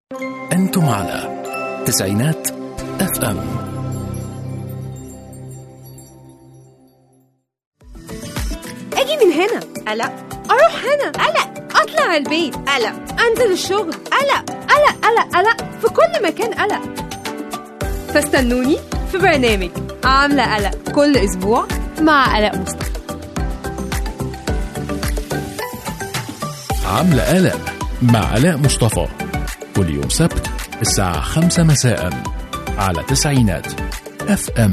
أنتم على تسعينات اف ام اجي من هنا قلق اروح هنا قلق اطلع البيت قلق انزل الشغل قلق قلق قلق قلق في كل مكان قلق فاستنوني في برنامج عاملة قلق كل أسبوع مع قلق مصطفى عاملة قلق مع علاء مصطفى كل يوم سبت الساعة خمسة مساء على تسعينات اف ام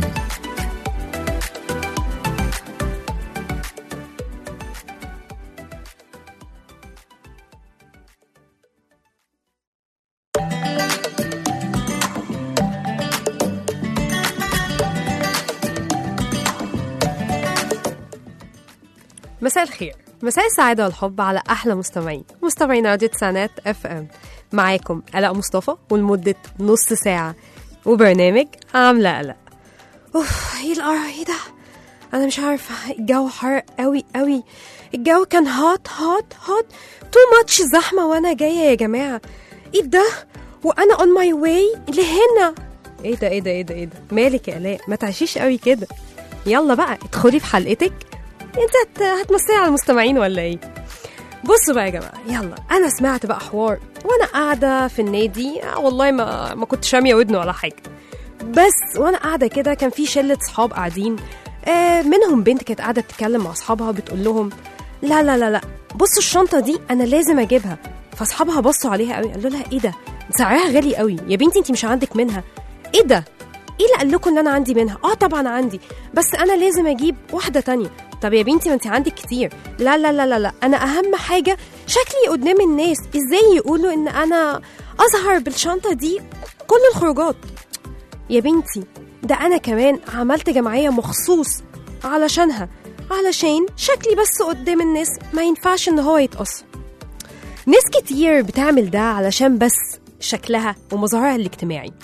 مساء الخير مساء السعادة والحب على أحلى مستمعين مستمعين راديو تسعينات اف ام معاكم قلق مصطفى ولمدة نص ساعة وبرنامج عاملة قلق اوف ايه القرع ايه ده انا مش عارفة الجو حر قوي قوي الجو كان هوت هوت هوت تو ماتش زحمة وانا جاية يا جماعة ايه ده وانا اون ماي واي لهنا ايه ده ايه ده ايه ده ايه ده مالك يا الاء ما تعشيش قوي كده يلا بقى ادخلي في حلقتك انت هت... هتمثلي على المستمعين ولا ايه بصوا بقى يا جماعه يلا انا سمعت بقى حوار وانا قاعده في النادي آه والله ما ما كنت شاميه ودن ولا حاجه بس وانا قاعده كده كان في شله صحاب قاعدين آه منهم بنت كانت قاعده بتتكلم مع اصحابها بتقول لهم لا لا لا لا بصوا الشنطه دي انا لازم اجيبها فاصحابها بصوا عليها قوي قالوا لها ايه ده سعرها غالي قوي يا بنتي انت مش عندك منها ايه ده ايه اللي قال لكم ان انا عندي منها اه طبعا عندي بس انا لازم اجيب واحده تانية طب يا بنتي ما انت عندك كتير لا لا لا لا لا انا اهم حاجه شكلي قدام الناس ازاي يقولوا ان انا اظهر بالشنطه دي كل الخروجات يا بنتي ده انا كمان عملت جمعيه مخصوص علشانها علشان شكلي بس قدام الناس ما ينفعش ان هو يتقص ناس كتير بتعمل ده علشان بس شكلها ومظهرها الاجتماعي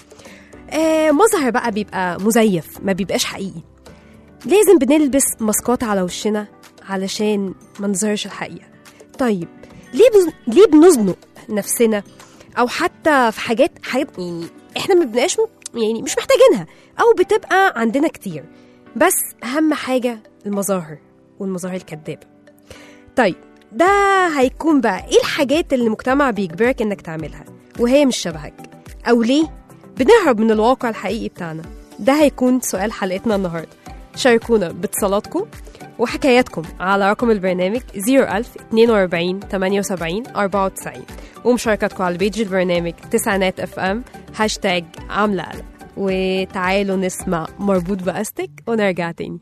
آه مظهر بقى بيبقى مزيف ما بيبقاش حقيقي لازم بنلبس ماسكات على وشنا علشان ما نظهرش الحقيقة طيب ليه بز... ليه بنزنق نفسنا او حتى في حاجات حاجات يعني احنا ما بنبقاش م- يعني مش محتاجينها او بتبقى عندنا كتير بس اهم حاجة المظاهر والمظاهر الكدابة طيب ده هيكون بقى ايه الحاجات اللي المجتمع بيجبرك انك تعملها وهي مش شبهك او ليه بنهرب من الواقع الحقيقي بتاعنا ده هيكون سؤال حلقتنا النهارده شاركونا باتصالاتكم وحكاياتكم على رقم البرنامج 01000 42 78 94 ومشاركاتكم على بيج البرنامج تسعينات اف ام هاشتاج عاملة قلق وتعالوا نسمع مربوط بأستك ونرجع تاني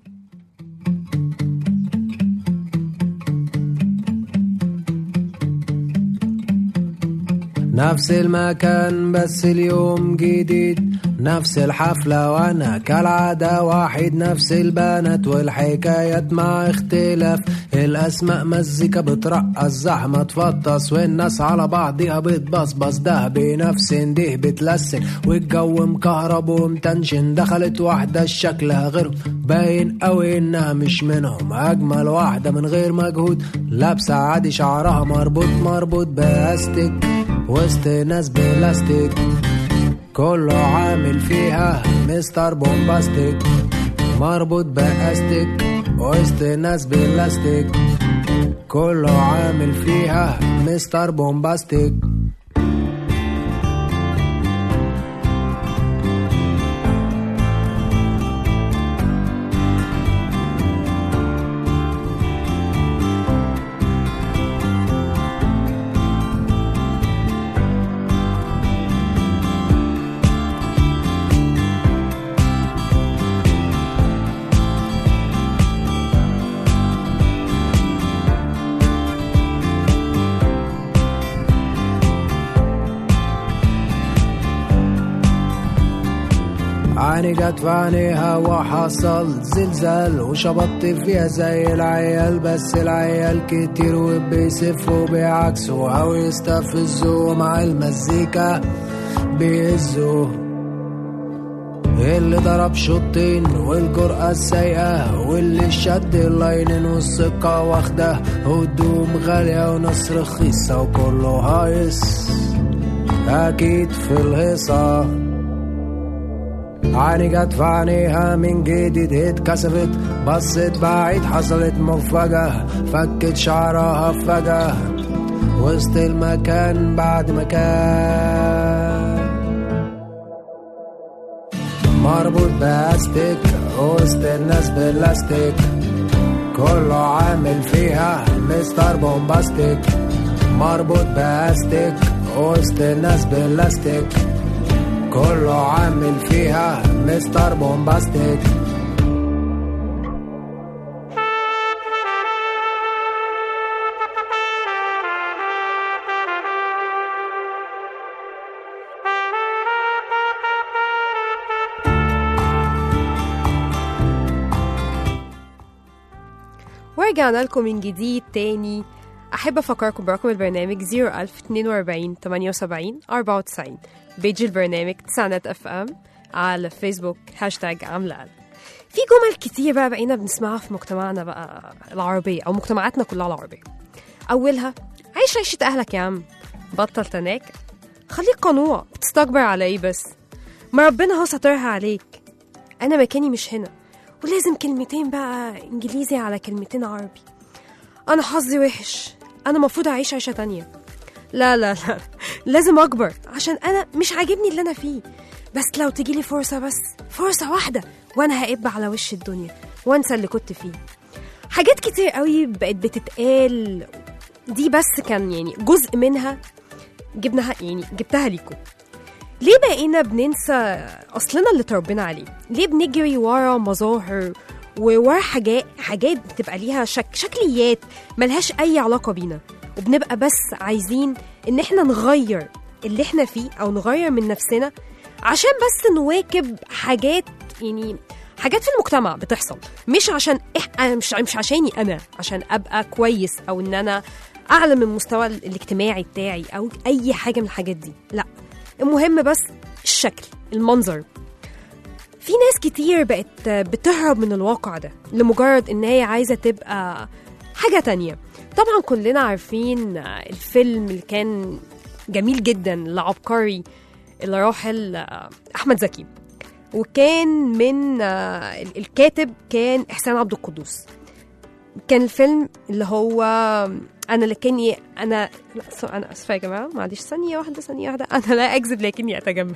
نفس المكان بس اليوم جديد نفس الحفلة وانا كالعادة واحد نفس البنات والحكايات مع اختلاف الاسماء مزيكا بترقص زحمة تفطس والناس على بعضها بتبصبص ده بنفس ده بتلسن والجو مكهرب ومتنشن دخلت واحدة شكلها غيرهم باين قوي انها مش منهم اجمل واحدة من غير مجهود لابسة عادي شعرها مربوط مربوط باستيك وسط ناس بلاستيك كله عامل فيها مستر بومباستيك مربوط باستيك وسط ناس بلاستيك كله عامل فيها مستر بومباستيك عيني جت في عينيها وحصل زلزال وشبطت فيها زي العيال بس العيال كتير وبيسفوا بيعكسوا او يستفزوا مع المزيكا بيهزوا اللي ضرب شوطين والجرأة السايقة واللي شد اللاينين والثقة واخده هدوم غالية وناس رخيصة وكله هايص أكيد في الهيصة عيني جت في عينيها من جديد اتكسفت بصت بعيد حصلت مفاجأة فكت شعرها فجأة وسط المكان بعد مكان مربوط باستيك وسط الناس بلاستيك كله عامل فيها مستر بومباستيك مربوط باستيك وسط الناس بلاستيك كله عامل فيها مستر بومباستيك ورجعنا لكم من جديد تاني أحب أفكركم برقم البرنامج 01042 78 94 بيج البرنامج تسعينات اف ام على فيسبوك هاشتاج عاملة قلب في جمل كتير بقى بقينا بنسمعها في مجتمعنا بقى العربية أو مجتمعاتنا كلها العربية أولها عيش عيشة أهلك يا عم بطل تناك خليك قنوع بتستكبر على إيه بس ما ربنا هو ساترها عليك أنا مكاني مش هنا ولازم كلمتين بقى إنجليزي على كلمتين عربي أنا حظي وحش أنا المفروض أعيش عيشة تانية لا لا لا لازم أكبر عشان أنا مش عاجبني اللي أنا فيه بس لو تجيلي فرصة بس فرصة واحدة وأنا هقب على وش الدنيا وأنسى اللي كنت فيه حاجات كتير قوي بقت بتتقال دي بس كان يعني جزء منها جبناها يعني جبتها ليكم ليه بقينا بننسى اصلنا اللي تربينا عليه ليه بنجري ورا مظاهر وورا حاجات حاجات بتبقى ليها شك شكليات ملهاش اي علاقه بينا وبنبقى بس عايزين ان احنا نغير اللي احنا فيه او نغير من نفسنا عشان بس نواكب حاجات يعني حاجات في المجتمع بتحصل مش عشان إح... أنا مش مش عشاني انا عشان ابقى كويس او ان انا اعلى من المستوى الاجتماعي بتاعي او اي حاجه من الحاجات دي لا المهم بس الشكل المنظر في ناس كتير بقت بتهرب من الواقع ده لمجرد ان هي عايزه تبقى حاجه تانية طبعا كلنا عارفين الفيلم اللي كان جميل جدا لعبقري الراحل احمد زكي وكان من الكاتب كان احسان عبد القدوس كان الفيلم اللي هو انا لكني انا لا سو انا اسفه يا جماعه معلش ثانيه واحده ثانيه واحده انا لا اكذب لكني اتجمل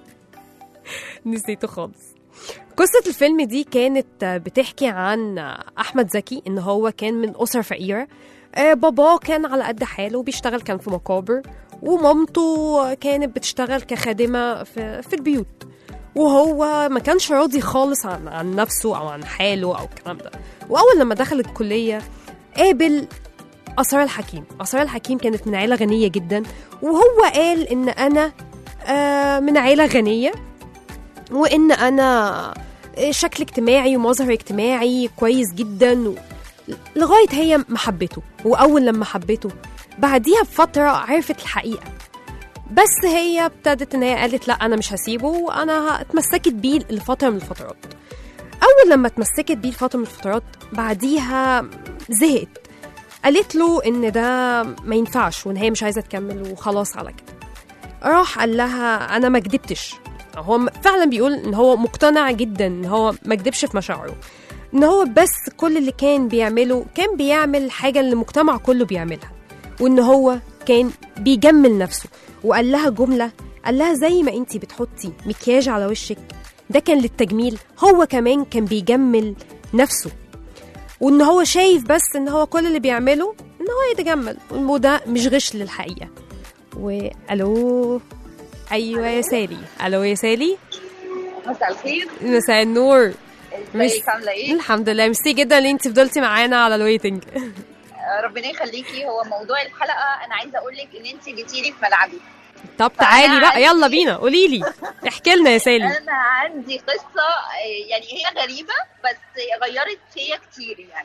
نسيته خالص قصة الفيلم دي كانت بتحكي عن أحمد زكي إن هو كان من أسرة فقيرة باباه كان على قد حاله بيشتغل كان في مقابر ومامته كانت بتشتغل كخادمة في, في البيوت وهو ما كانش راضي خالص عن, عن نفسه أو عن حاله أو الكلام ده وأول لما دخل الكلية قابل أسرار الحكيم أسرار الحكيم كانت من عيلة غنية جدا وهو قال إن أنا آه من عيلة غنية وإن أنا شكل اجتماعي ومظهر اجتماعي كويس جدا و... لغاية هي محبته وأول لما حبته بعديها بفترة عرفت الحقيقة بس هي ابتدت ان هي قالت لا انا مش هسيبه وانا اتمسكت بيه لفتره من الفترات اول لما اتمسكت بيه لفتره من الفترات بعديها زهقت قالت له ان ده ما ينفعش وان هي مش عايزه تكمل وخلاص على كده راح قال لها انا ما كدبتش هو فعلا بيقول ان هو مقتنع جدا ان هو ما كدبش في مشاعره ان هو بس كل اللي كان بيعمله كان بيعمل حاجه اللي المجتمع كله بيعملها وان هو كان بيجمل نفسه وقال لها جمله قال لها زي ما انتي بتحطي مكياج على وشك ده كان للتجميل هو كمان كان بيجمل نفسه وان هو شايف بس ان هو كل اللي بيعمله ان هو يتجمل وده مش غش للحقيقه والو ايوه يا سالي الو يا سالي مساء الخير مساء النور ازيك عامله ايه الحمد لله ميرسي جدا ان انت فضلتي معانا على الويتنج ربنا يخليكي هو موضوع الحلقه انا عايزه اقول لك ان انت جيتي لي في ملعبي طب تعالي بقى يلا بينا قولي لي احكي لنا يا سالي انا عندي قصه يعني هي غريبه بس غيرت فيا كتير يعني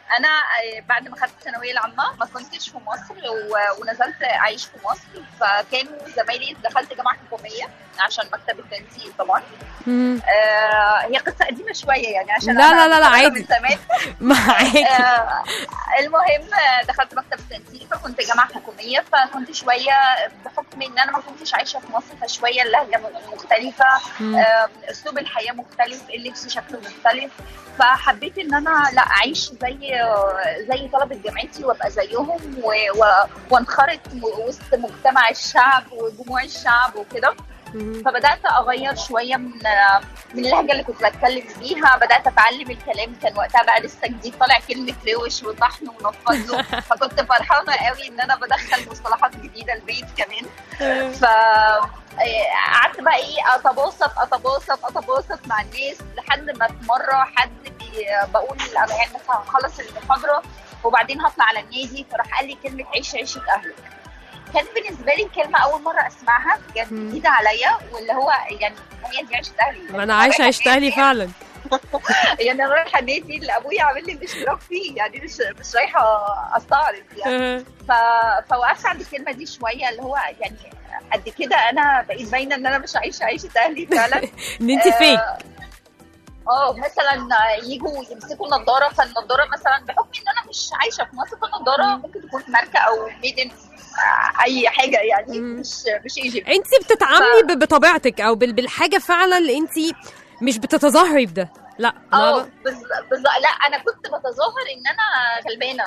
انا آه، بعد ما خدت الثانويه العامه ما كنتش في مصر و- ونزلت اعيش في مصر فكانوا زمايلي دخلت جامعه حكوميه عشان مكتب التنسيق طبعا مم. آه هي قصه قديمه شويه يعني عشان لا، أنا لا، لا، لا، بشتغل عادي. من زمان معاكي آه، المهم آه، دخلت مكتب التنسيق فكنت جامعه حكوميه فكنت شويه بحكم ان انا ما كنتش عايشه في مصر فشويه اللهجه مختلفه مم. آه، اسلوب الحياه مختلف اللبس شكله مختلف فحبيت ان انا لا اعيش زي زي طلبه جامعتي وابقى زيهم و- و- وانخرط وسط مجتمع الشعب وجموع الشعب وكده مم. فبدات اغير شويه من من اللهجه اللي كنت بتكلم بيها بدات اتعلم الكلام كان وقتها بقى لسه جديد طالع كلمه روش وطحن ونفض له فكنت فرحانه قوي ان انا بدخل مصطلحات جديده البيت كمان ف آه، قعدت بقى ايه اتباسط اتباسط اتباسط مع الناس لحد ما في مره حد بي- بقول انا يعني مثلا هخلص المحاضره وبعدين هطلع على النادي فراح قال لي كلمه عيش عيشه اهلك كانت بالنسبه لي كلمه اول مره اسمعها كانت مم. جديده عليا واللي هو يعني هي دي عيشه اهلي ما انا عايشه عيشت اهلي فعلا يعني انا رايحه النادي اللي ابويا عامل لي الاشتراك فيه يعني مش مش رايحه استعرض يعني ف... فوقفت عند الكلمه دي شويه اللي هو يعني قد كده انا بقيت باينه ان انا مش عايشه عيشه اهلي فعلا ان انت فيك آه، اه مثلا يجوا يمسكوا النضاره فالنضاره مثلا بحكم ان انا مش عايشه في مصر فالنضاره ممكن تكون ماركه او ميدن اي حاجه يعني مم. مش مش ايجيبت انت بتتعاملي ب- بطبيعتك او بال- بالحاجه فعلا اللي انت مش بتتظاهري بده لا اه لا بز... بز... لا انا كنت بتظاهر ان انا غلبانه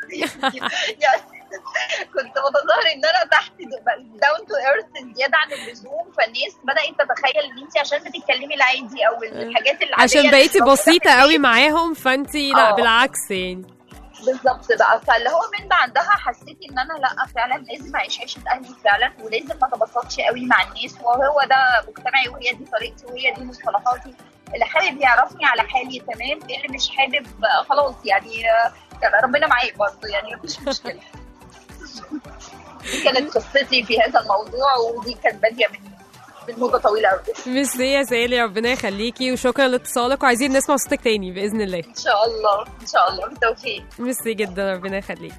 يعني كنت بتظاهر ان انا تحت داون تو ايرث زياده عن اللزوم فالناس بدات تتخيل ان انت عشان بتتكلمي العادي او الحاجات العاديه عشان اللي بقيتي موجودة بسيطه في قوي البيت. معاهم فانت لا اه. بالعكس يعني بالظبط بقى فاللي هو من بعدها حسيت ان انا لا فعلا لازم اعيش عيشه اهلي فعلا ولازم ما اتبسطش قوي مع الناس وهو ده مجتمعي وهي دي طريقتي وهي دي مصطلحاتي اللي حابب يعرفني على حالي تمام اللي مش حابب آه، خلاص يعني آه، ربنا معاك برضه يعني مفيش مشكله دي كانت قصتي في هذا الموضوع ودي كانت باديه من من مده طويله قوي ميرسي يا سالي ربنا يخليكي وشكرا لاتصالك وعايزين نسمع صوتك تاني باذن الله ان شاء الله ان شاء الله بالتوفيق ميرسي جدا ربنا يخليك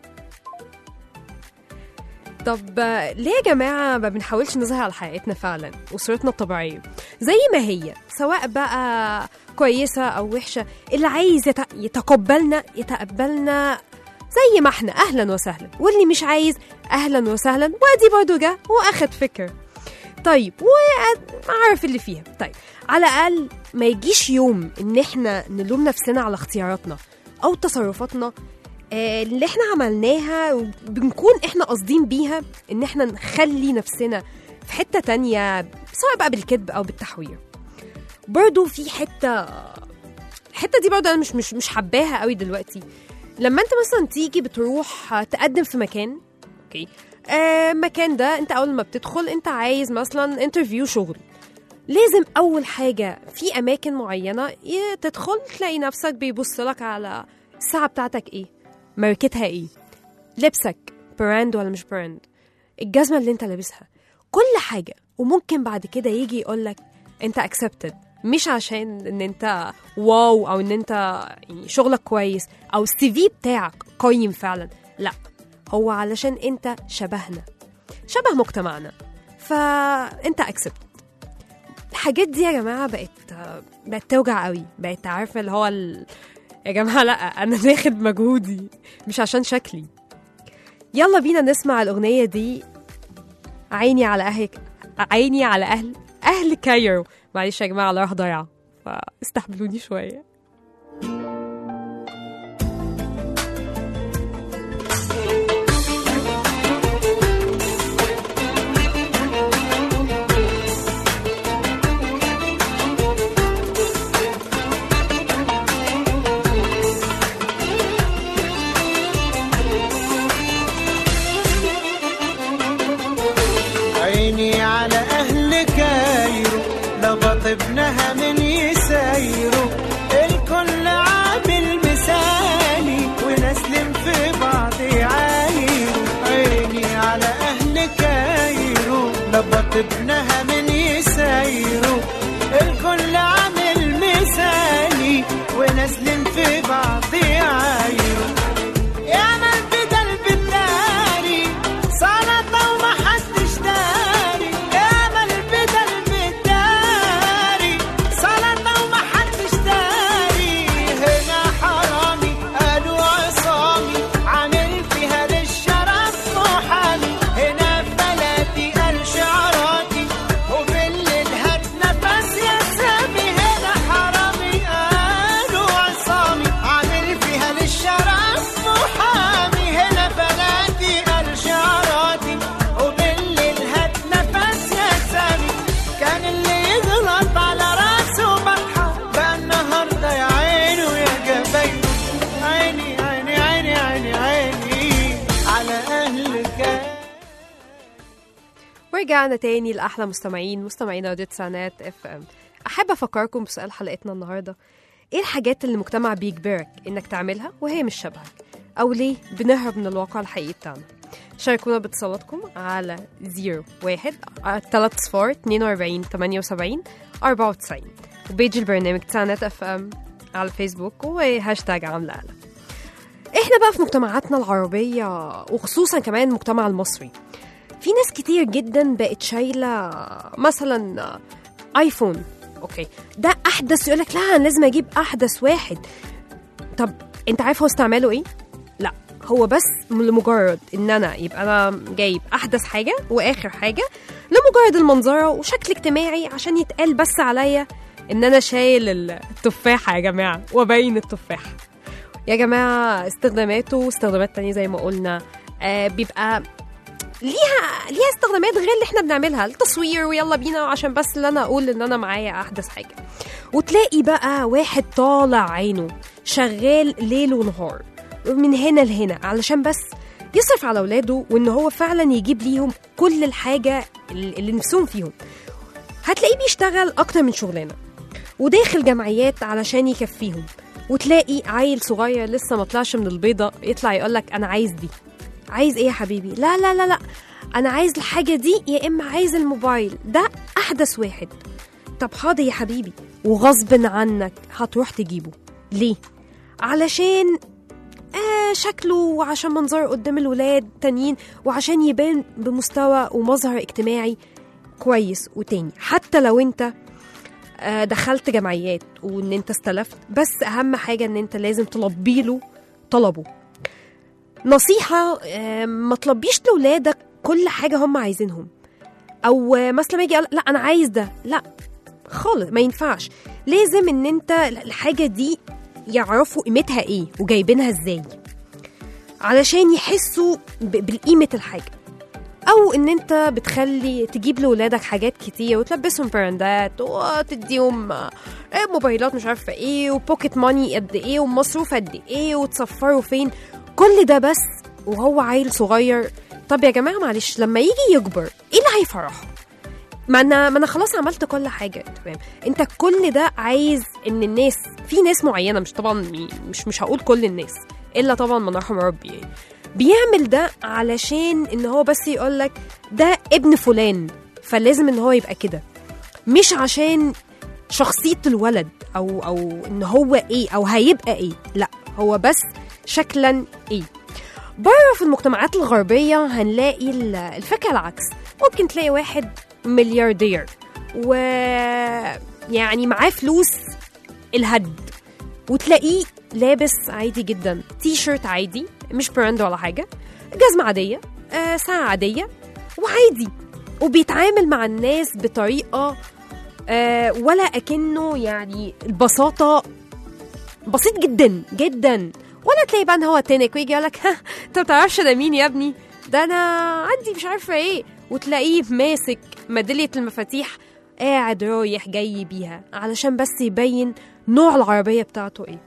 طب آه، ليه يا جماعة ما بنحاولش نظهر على حقيقتنا فعلا وصورتنا الطبيعية زي ما هي سواء بقى كويسة أو وحشة اللي عايز يت- يتقبلنا يتقبلنا زي ما احنا أهلا وسهلا واللي مش عايز أهلا وسهلا وادي برضه جه وأخد فكرة طيب وعارف اللي فيها طيب على الأقل ما يجيش يوم إن احنا نلوم نفسنا على اختياراتنا أو تصرفاتنا آه، اللي احنا عملناها بنكون احنا قاصدين بيها ان احنا نخلي نفسنا في حتة تانية سواء بقى بالكذب او بالتحوير برضو في حتة الحتة دي برضو انا مش مش مش حباها قوي دلوقتي لما انت مثلا تيجي بتروح تقدم في مكان اوكي آه مكان ده انت اول ما بتدخل انت عايز مثلا انترفيو شغل لازم اول حاجه في اماكن معينه ي- تدخل تلاقي نفسك بيبص لك على الساعه بتاعتك ايه ماركتها ايه لبسك براند ولا مش براند الجزمه اللي انت لابسها كل حاجه وممكن بعد كده يجي يقولك انت اكسبتد مش عشان ان انت واو او ان انت يعني شغلك كويس او السي في بتاعك قيم فعلا لا هو علشان انت شبهنا شبه مجتمعنا فانت اكسبت الحاجات دي يا جماعه بقت بقت توجع قوي بقت عارفه اللي هو ال... يا جماعه لا انا داخل مجهودي مش عشان شكلي يلا بينا نسمع الاغنيه دي عيني على اهل عيني على اهل اهل كايرو معلش يا جماعه على راح ضايعه فاستحملوني شويه عيني على أهل كايرو لبط ابنها من يسايرو الكل عامل مثالي ونسلم في بعض يعايرو عيني على أهل كايرو لبط ابنها من يسايرو الكل عامل مثالي ونازلين في بعض يعايروا يا من بدل بالداري سلطة وما حدش داري يا من بدل بالداري سلطة وما حدش داري هنا حرامي قالوا عصامي عامل فيها للشرف محامي هنا في بلدي قال شعراتي وبالليل هات نفس يا سامي هنا حرامي قالوا عصامي عامل فيها للشرف محامي هنا بلدي قال شعراتي وبالليل هات نفس يا سامي كان اللي يغلط على راسه بطحة بقى النهارده يا عيني ويا جبينه عيني عيني عيني عيني عيني على أهل كان ورجعنا تاني لأحلى مستمعين مستمعين راديو تسعينات اف ام أحب أفكركم بسؤال حلقتنا النهاردة إيه الحاجات اللي المجتمع بيجبرك إنك تعملها وهي مش شبهك أو ليه بنهرب من الواقع الحقيقي بتاعنا شاركونا باتصالاتكم على 01 3 صفار 42 78 94 وبيج البرنامج تسعينات اف ام على الفيسبوك وهاشتاج عاملة قلق احنا بقى في مجتمعاتنا العربية وخصوصا كمان المجتمع المصري في ناس كتير جدا بقت شايلة مثلا ايفون اوكي ده احدث يقولك لا انا لازم اجيب احدث واحد طب انت عارف هو استعماله ايه لا هو بس لمجرد ان انا يبقى انا جايب احدث حاجه واخر حاجه لمجرد المنظره وشكل اجتماعي عشان يتقال بس عليا ان انا شايل التفاحه يا جماعه وبين التفاحه يا جماعه استخداماته واستخدامات تانية زي ما قلنا آه بيبقى ليها ليها استخدامات غير اللي احنا بنعملها التصوير ويلا بينا عشان بس اللي انا اقول ان انا معايا احدث حاجه وتلاقي بقى واحد طالع عينه شغال ليل ونهار من هنا لهنا علشان بس يصرف على اولاده وان هو فعلا يجيب ليهم كل الحاجه اللي نفسهم فيهم هتلاقيه بيشتغل اكتر من شغلانه وداخل جمعيات علشان يكفيهم وتلاقي عيل صغير لسه ما طلعش من البيضه يطلع يقولك انا عايز دي عايز ايه يا حبيبي لا لا لا لا انا عايز الحاجه دي يا اما عايز الموبايل ده احدث واحد طب حاضر يا حبيبي وغصب عنك هتروح تجيبه ليه علشان آه شكله وعشان منظره قدام الولاد تانيين وعشان يبان بمستوى ومظهر اجتماعي كويس وتاني حتى لو انت آه دخلت جمعيات وان انت استلفت بس اهم حاجه ان انت لازم تلبي له طلبه نصيحة آه، ما تلبيش لولادك كل حاجة هم عايزينهم أو آه، مثلا ما يجي يقول لا أنا عايز ده لا خالص ما ينفعش لازم إن أنت الحاجة دي يعرفوا قيمتها إيه وجايبينها إزاي علشان يحسوا ب- بالقيمة الحاجة أو إن أنت بتخلي تجيب لولادك حاجات كتير وتلبسهم براندات وتديهم آه، موبايلات مش عارفة إيه وبوكيت ماني قد إيه ومصروف قد إيه وتسفروا فين كل ده بس وهو عيل صغير طب يا جماعه معلش لما يجي يكبر ايه اللي هيفرحه ما انا ما انا خلاص عملت كل حاجه تمام انت كل ده عايز ان الناس في ناس معينه مش طبعا مي- مش مش هقول كل الناس الا طبعا من رحم ربي يعني بيعمل ده علشان ان هو بس يقولك ده ابن فلان فلازم ان هو يبقى كده مش عشان شخصية الولد أو أو إن هو إيه أو هيبقى إيه لا هو بس شكلا إيه بره في المجتمعات الغربية هنلاقي ال- الفكرة العكس ممكن تلاقي واحد ملياردير و يعني معاه فلوس الهد وتلاقيه لابس عادي جدا تي شيرت عادي مش براند ولا حاجة جزمة عادية آه ساعة عادية وعادي وبيتعامل مع الناس بطريقة آه ولا أكنه يعني البساطة بسيط جدا جدا ولا تلاقي بقى ان هو تنك ويجي يقول لك انت ما تعرفش ده مين يا ابني ده انا عندي مش عارفه ايه وتلاقيه ماسك ميداليه المفاتيح قاعد رايح جاي بيها علشان بس يبين نوع العربيه بتاعته ايه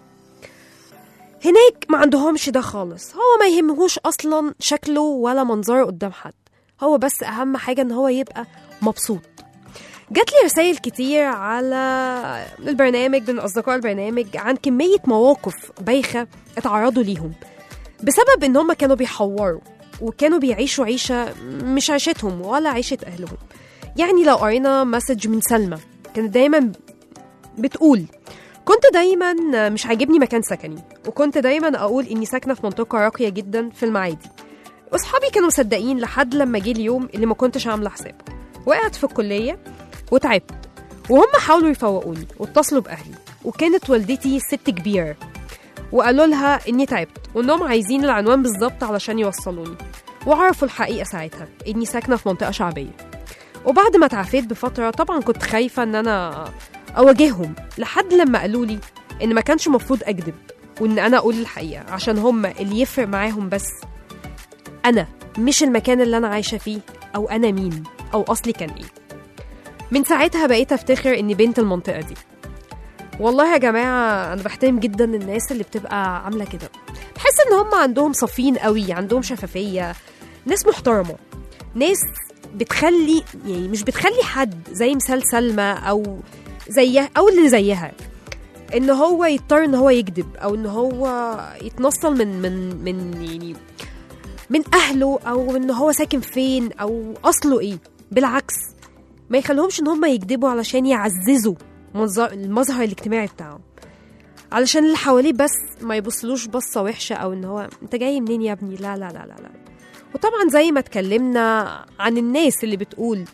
هناك ما عندهمش ده خالص هو ما يهمهوش اصلا شكله ولا منظره قدام حد هو بس اهم حاجه ان هو يبقى مبسوط جات لي رسائل كتير على البرنامج من اصدقاء البرنامج عن كميه مواقف بايخه اتعرضوا ليهم بسبب ان هم كانوا بيحوروا وكانوا بيعيشوا عيشه مش عيشتهم ولا عيشه اهلهم يعني لو قرينا مسج من سلمى كانت دايما بتقول كنت دايما مش عاجبني مكان سكني وكنت دايما اقول اني ساكنه في منطقه راقيه جدا في المعادي واصحابي كانوا مصدقين لحد لما جه اليوم اللي ما كنتش عامله حسابه وقعت في الكليه وتعبت وهم حاولوا يفوقوني واتصلوا باهلي وكانت والدتي ست كبيره وقالوا لها اني تعبت وانهم عايزين العنوان بالظبط علشان يوصلوني وعرفوا الحقيقه ساعتها اني ساكنه في منطقه شعبيه وبعد ما اتعافيت بفتره طبعا كنت خايفه ان انا اواجههم لحد لما قالوا لي ان ما كانش المفروض اكذب وان انا اقول الحقيقه عشان هم اللي يفرق معاهم بس انا مش المكان اللي انا عايشه فيه او انا مين او اصلي كان ايه من ساعتها بقيت افتخر اني بنت المنطقه دي والله يا جماعه انا بحترم جدا الناس اللي بتبقى عامله كده بحس ان هم عندهم صافين قوي عندهم شفافيه ناس محترمه ناس بتخلي يعني مش بتخلي حد زي مثال سلمى او زيها او اللي زيها ان هو يضطر ان هو يكذب او ان هو يتنصل من من من يعني من اهله او ان هو ساكن فين او اصله ايه بالعكس ما يخليهمش ان هم يكذبوا علشان يعززوا منظر المظهر الاجتماعي بتاعهم علشان اللي حواليه بس ما يبصلوش بصه وحشه او ان هو انت جاي منين يا ابني لا لا لا لا لا وطبعا زي ما اتكلمنا عن الناس اللي بتقول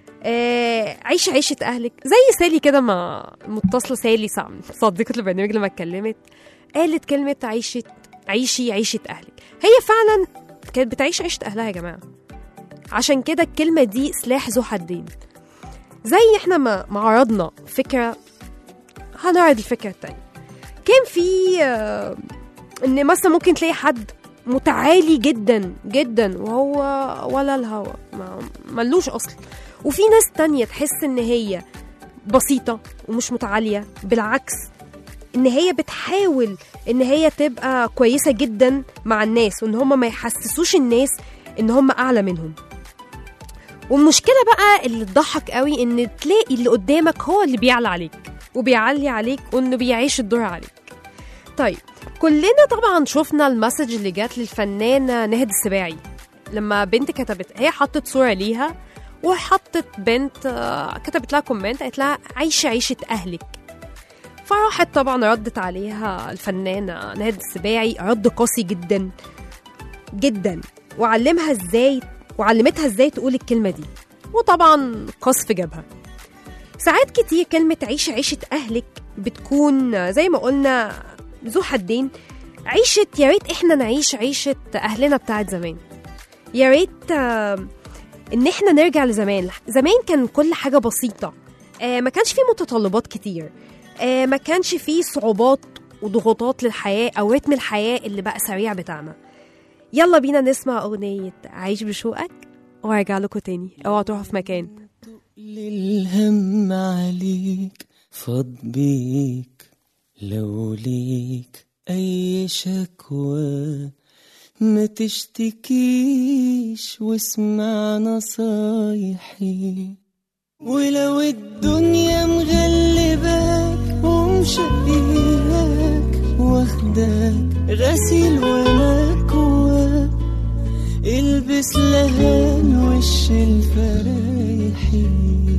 آه عيش عيشة أهلك زي سالي كده ما متصلة سالي صع- صديقة البرنامج لما اتكلمت قالت كلمة عيشة عيشي عيشة أهلك هي فعلا كانت بتعيش عيشة أهلها يا جماعة عشان كده الكلمة دي سلاح ذو حدين زي احنا ما ما عرضنا فكرة هنعرض الفكرة التانية كان في آه، ان مثلا ممكن تلاقي حد متعالي جدا جدا وهو ولا الهوا ما ملوش اصل وفي ناس تانية تحس ان هي بسيطة ومش متعالية بالعكس ان هي بتحاول ان هي تبقى كويسة جدا مع الناس وان هم ما يحسسوش الناس ان هم اعلى منهم والمشكلة بقى اللي تضحك قوي ان تلاقي اللي قدامك هو اللي بيعلى عليك وبيعلي عليك وانه بيعيش الدور عليك طيب كلنا طبعا شفنا المسج اللي جات للفنانة نهد السباعي لما بنت كتبت هي حطت صورة ليها وحطت بنت آه، كتبت لها كومنت قالت لها عيشة عيشة أهلك فراحت طبعا ردت عليها الفنانة نهد السباعي رد قاسي جدا جدا وعلمها ازاي وعلمتها ازاي تقول الكلمة دي وطبعا قصف جابها ساعات كتير كلمة عيشة عيشة أهلك بتكون زي ما قلنا ذو حدين عيشة يا ريت احنا نعيش عيشة أهلنا بتاعت زمان يا ريت آه، ان احنا نرجع لزمان زمان كان كل حاجة بسيطة آه، ما كانش فيه متطلبات كتير آه، ما كانش فيه صعوبات وضغوطات للحياة أو رتم الحياة اللي بقى سريع بتاعنا يلا بينا نسمع أغنية عيش بشوقك وارجع لكم تاني اوعوا تروحوا في مكان للهم عليك فاض بيك لو ليك أي شكوى ما تشتكيش واسمع نصايحي ولو الدنيا مغلباك ومشقياك واخداك غسيل ومكواك البس لهان وش الفرايحي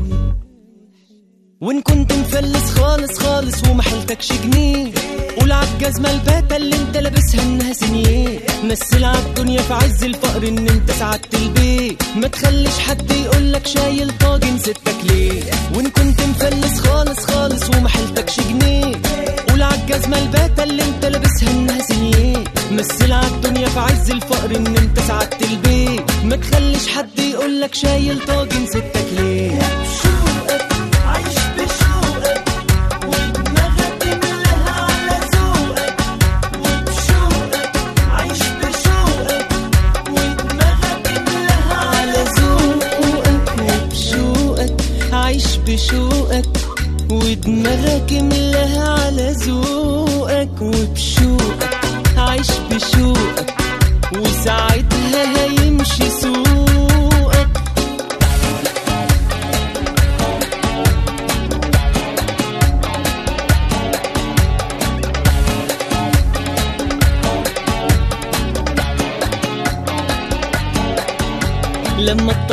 وان كنت مفلس خالص خالص وما حيلتكش جنيه قول عالجزمة الباتة اللي انت لابسها انها سنيه مثل عالدنيا في عز الفقر ان انت سعدت البيت ما تخليش حد يقولك شايل طاجن ستك ليه وان كنت مفلس خالص خالص وما حيلتكش جنيه قول عالجزمة الباتة اللي انت لابسها انها سنيه مثل عالدنيا في عز الفقر ان انت سعدت البيت ما تخليش حد يقولك شايل طاجن ستك ليه بشوقك عايش بشوقك ودماغك ملاها على ذوقك وبشوقك عايش بشوقك ودماغك ملاها على ذوقك وبشوقك عايش بشوقك ودماغك ملاها على ذوقك وبشوقك عايش بشوقك وساعتها هيمشي سوقك لما تطبل في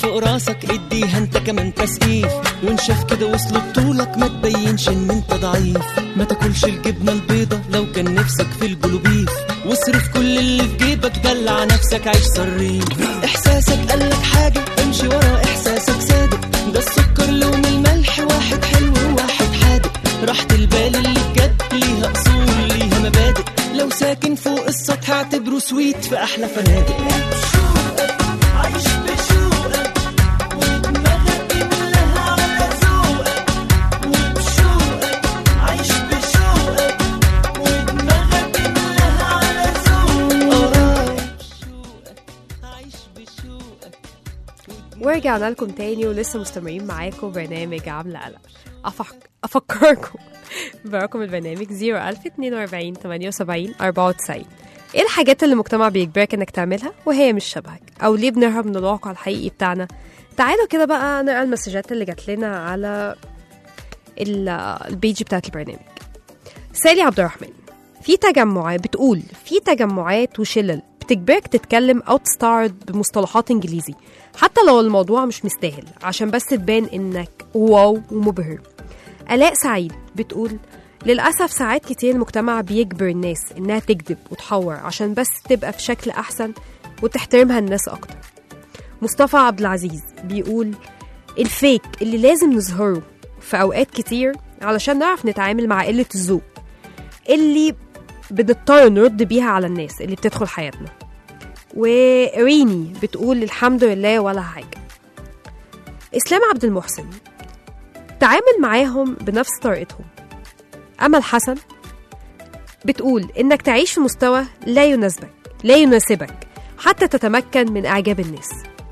فوق راسك اديها انت كمان تسقيف وانشف كده وصلوا بطولك ما تبينش ان انت ضعيف ما تاكلش الجبنه البيضه لو كان نفسك في البلوبيف واصرف كل اللي في جيبك دلع نفسك عيش صريف احساسك قالك حاجه امشي ورا احساسك صادق ده السكر لون الملح واحد حلو وواحد حادق راحة البال اللي بجد ليها اصول ليها مبادئ لو ساكن فوق السطح اعتبره سويت في احلى فنادق عايش بشوقك ودماغك كلها على ذوقك وبشوقك عايش بشوقك ودماغك كلها على ذوقك بشوقك عايش بشوقك ورجعنا لكم تاني ولسه مستمرين معاكم برنامج عاملة قلق أفك... أفكركم برقم البرنامج 01042 78 94 ايه الحاجات اللي المجتمع بيجبرك انك تعملها وهي مش شبهك او ليه بنهرب من الواقع الحقيقي بتاعنا تعالوا كده بقى نقرا المسجات اللي جات لنا على ال- البيج بتاعت البرنامج سالي عبد الرحمن في تجمعات بتقول في تجمعات وشلل بتجبرك تتكلم او تستعرض بمصطلحات انجليزي حتى لو الموضوع مش مستاهل عشان بس تبان انك واو ومبهر الاء سعيد بتقول للأسف ساعات كتير المجتمع بيجبر الناس إنها تكذب وتحور عشان بس تبقى في شكل أحسن وتحترمها الناس أكتر مصطفى عبد العزيز بيقول الفيك اللي لازم نظهره في أوقات كتير علشان نعرف نتعامل مع قلة الذوق اللي بنضطر نرد بيها على الناس اللي بتدخل حياتنا وريني بتقول الحمد لله ولا حاجة إسلام عبد المحسن تعامل معاهم بنفس طريقتهم أمل حسن بتقول إنك تعيش في مستوى لا يناسبك لا يناسبك حتى تتمكن من إعجاب الناس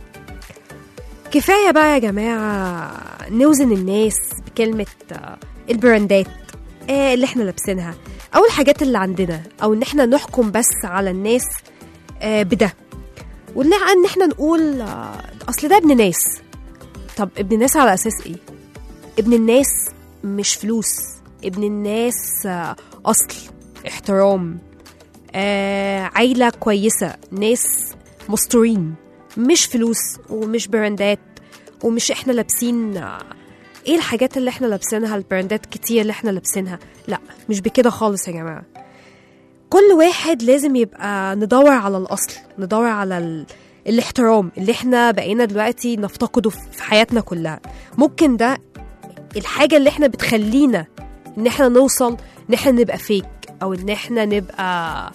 كفاية بقى يا جماعة نوزن الناس بكلمة آه، البراندات آه، اللي احنا لابسينها أو الحاجات اللي عندنا أو إن احنا نحكم بس على الناس آه، بده ولا إن احنا نقول آه، أصل ده ابن ناس طب ابن ناس على أساس إيه؟ ابن الناس مش فلوس ابن الناس آه، أصل احترام آه، عيلة كويسة ناس مستورين مش فلوس ومش براندات ومش احنا لابسين آه، ايه الحاجات اللي احنا لابسينها البراندات كتير اللي احنا لابسينها لا مش بكده خالص يا جماعة كل واحد لازم يبقى ندور على الأصل ندور على ال... الاحترام اللي احنا بقينا دلوقتي نفتقده في حياتنا كلها ممكن ده الحاجة اللي احنا بتخلينا ان احنا نوصل ان احنا نبقى فيك او ان احنا نبقى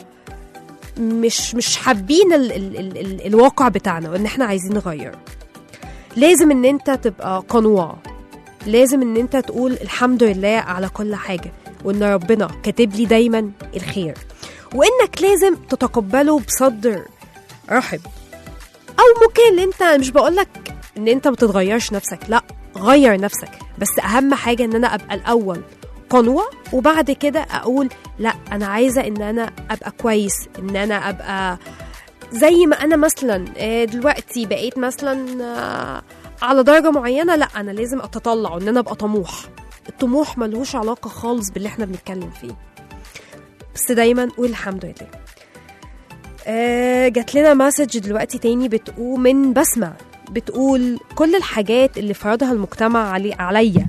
مش مش حابين ال ال ال ال الواقع بتاعنا وان احنا عايزين نغير لازم ان انت تبقى قنوع لازم ان انت تقول الحمد لله على كل حاجة وان ربنا كاتب لي دايما الخير وانك لازم تتقبله بصدر رحب او ممكن ان انت مش بقولك ان انت ما تتغيرش نفسك لا غير نفسك بس اهم حاجه ان انا ابقى الاول قنوع وبعد كده اقول لا انا عايزه ان انا ابقى كويس ان انا ابقى زي ما انا مثلا آه، دلوقتي بقيت مثلا آه، على درجه معينه لا انا لازم اتطلع وان انا ابقى طموح الطموح ملهوش علاقه خالص باللي احنا بنتكلم فيه بس دايما قول الحمد لله آه، جات لنا مسج دلوقتي تاني بتقول من بسمة بتقول كل الحاجات اللي فرضها المجتمع علي عليا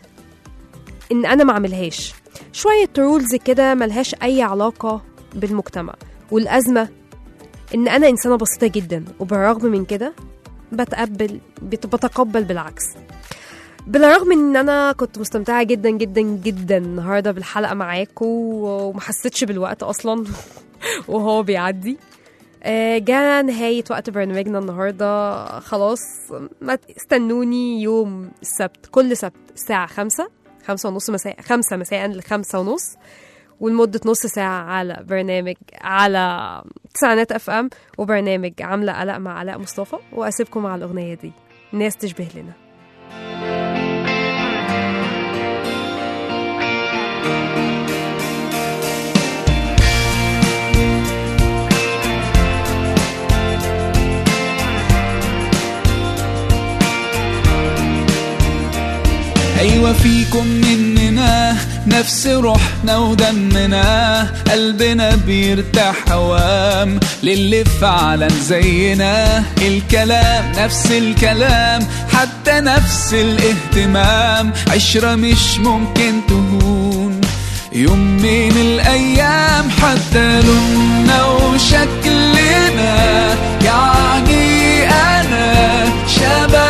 ان انا ما اعملهاش شوية رولز كده ملهاش اي علاقة بالمجتمع والازمة ان انا انسانة بسيطة جدا وبالرغم من كده بتقبل بت- بتقبل بالعكس بالرغم ان انا كنت مستمتعة جدا جدا جدا النهاردة بالحلقة معاكم ومحسيتش بالوقت اصلا وهو بيعدي آه، جاء نهاية وقت برنامجنا النهاردة خلاص ما ت- استنوني يوم السبت كل سبت الساعة خمسة خمسة ونص مساء خمسة مساء لخمسة ونص ولمدة نص ساعة على برنامج على تسعينات اف ام وبرنامج عاملة قلق مع علاء مصطفى واسيبكم مع الأغنية دي ناس تشبه لنا ايوه فيكم مننا نفس روحنا ودمنا قلبنا بيرتاح هوام للي فعلا زينا الكلام نفس الكلام حتى نفس الاهتمام عشرة مش ممكن تهون يوم من الأيام حتى لوننا وشكلنا يعني أنا شبه